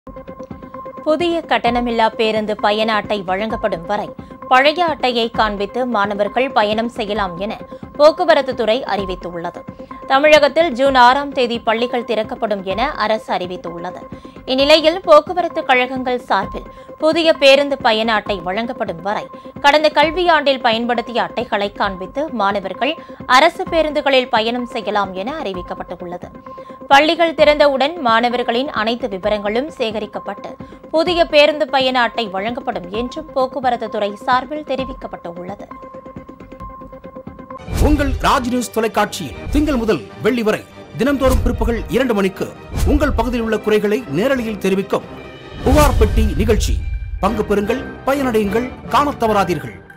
புதிய கட்டணமில்லா பேருந்து பயண அட்டை வழங்கப்படும் வரை பழைய அட்டையை காண்பித்து மாணவர்கள் பயணம் செய்யலாம் என போக்குவரத்து துறை அறிவித்துள்ளது தமிழகத்தில் ஜூன் ஆறாம் தேதி பள்ளிகள் திறக்கப்படும் என அரசு அறிவித்துள்ளது இந்நிலையில் போக்குவரத்து கழகங்கள் சார்பில் புதிய பேருந்து பயண அட்டை வழங்கப்படும் வரை கடந்த கல்வியாண்டில் பயன்படுத்திய அட்டைகளை காண்பித்து மாணவர்கள் அரசு பேருந்துகளில் பயணம் செய்யலாம் என அறிவிக்கப்பட்டுள்ளது பள்ளிகள் திறந்தவுடன் மாணவர்களின் அனைத்து விவரங்களும் சேகரிக்கப்பட்டு புதிய பேருந்து பயண அட்டை வழங்கப்படும் என்றும் போக்குவரத்து துறை சார்பில் தெரிவிக்கப்பட்டுள்ளது உங்கள் ராஜ் நியூஸ் தொலைக்காட்சியில் திங்கள் முதல் வெள்ளி வரை தினம்தோறும் பிற்பகல் இரண்டு மணிக்கு உங்கள் பகுதியில் உள்ள குறைகளை நேரலையில் தெரிவிக்கும் புகார் பெட்டி நிகழ்ச்சி பங்கு பெறுங்கள் பயனடையுங்கள் காணத் தவறாதீர்கள்